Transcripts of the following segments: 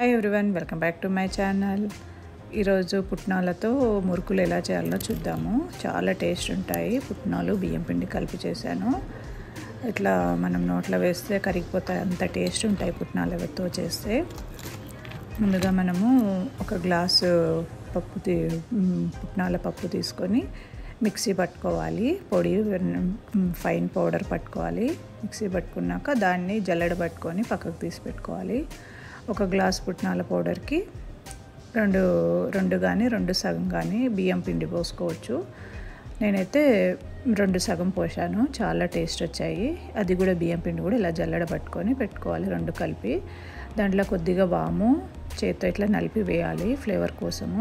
hi everyone welcome back to my channel ఈరోజు పుట్నాలతో మురుకులు ఎలా చేయాలో చూద్దాము చాలా టేస్ట్ ఉంటాయి పుట్నాలు బియ్యం పిండి కలిపి చేశాను ఇట్లా మనం నోట్లో వేస్తే కరిగిపోతాయి అంత టేస్ట్ ఉంటాయి పుట్నాలతో చేస్తే ముందుగా మనము ఒక గ్లాసు పప్పు తీ పుట్నాల పప్పు తీసుకొని మిక్సీ పట్టుకోవాలి పొడి ఫైన్ పౌడర్ పట్టుకోవాలి మిక్సీ పట్టుకున్నాక దాన్ని జల్లెడ పట్టుకొని పక్కకు తీసి పెట్టుకోవాలి ఒక గ్లాస్ పుట్నాల పౌడర్కి రెండు రెండు కానీ రెండు సగం కానీ బియ్యం పిండి పోసుకోవచ్చు నేనైతే రెండు సగం పోసాను చాలా టేస్ట్ వచ్చాయి అది కూడా బియ్యం పిండి కూడా ఇలా జల్లెడ పట్టుకొని పెట్టుకోవాలి రెండు కలిపి దాంట్లో కొద్దిగా వాము చేత్తో ఇట్లా నలిపి వేయాలి ఫ్లేవర్ కోసము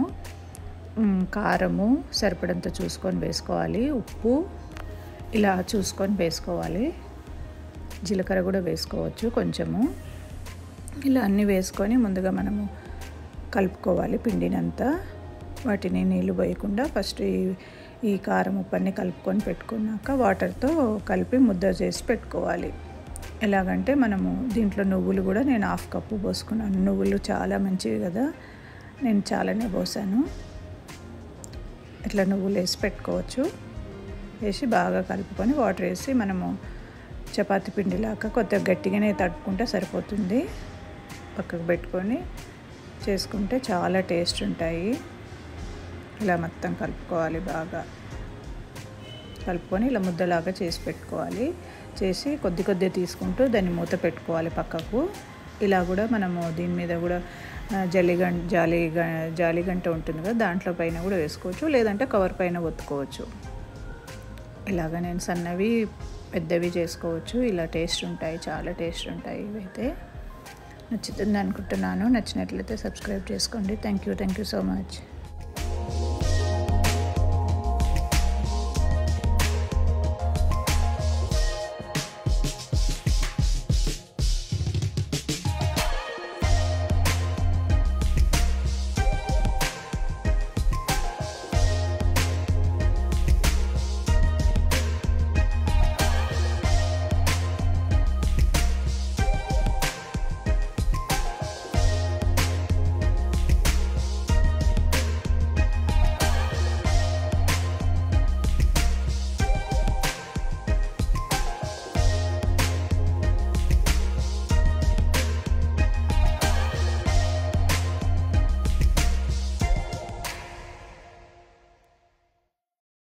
కారము సరిపడంత చూసుకొని వేసుకోవాలి ఉప్పు ఇలా చూసుకొని వేసుకోవాలి జీలకర్ర కూడా వేసుకోవచ్చు కొంచెము ఇలా అన్నీ వేసుకొని ముందుగా మనము కలుపుకోవాలి పిండినంతా వాటిని నీళ్ళు పోయకుండా ఫస్ట్ ఈ ఈ కారం ఉప్పు అన్నీ కలుపుకొని పెట్టుకున్నాక వాటర్తో కలిపి ముద్ద చేసి పెట్టుకోవాలి ఎలాగంటే మనము దీంట్లో నువ్వులు కూడా నేను హాఫ్ కప్పు పోసుకున్నాను నువ్వులు చాలా మంచివి కదా నేను చాలానే పోసాను ఇట్లా నువ్వులు వేసి పెట్టుకోవచ్చు వేసి బాగా కలుపుకొని వాటర్ వేసి మనము చపాతి పిండిలాగా కొద్దిగా గట్టిగానే తట్టుకుంటే సరిపోతుంది పక్కకు పెట్టుకొని చేసుకుంటే చాలా టేస్ట్ ఉంటాయి ఇలా మొత్తం కలుపుకోవాలి బాగా కలుపుకొని ఇలా ముద్దలాగా చేసి పెట్టుకోవాలి చేసి కొద్ది కొద్దిగా తీసుకుంటూ దాన్ని మూత పెట్టుకోవాలి పక్కకు ఇలా కూడా మనము దీని మీద కూడా జల్లిగంట జాలి జాలిగంట ఉంటుంది కదా దాంట్లో పైన కూడా వేసుకోవచ్చు లేదంటే కవర్ పైన ఒత్తుకోవచ్చు ఇలాగ నేను సన్నవి పెద్దవి చేసుకోవచ్చు ఇలా టేస్ట్ ఉంటాయి చాలా టేస్ట్ ఉంటాయి ఇవైతే నచ్చుతుంది అనుకుంటున్నాను నచ్చినట్లయితే సబ్స్క్రైబ్ చేసుకోండి thank you thank you so much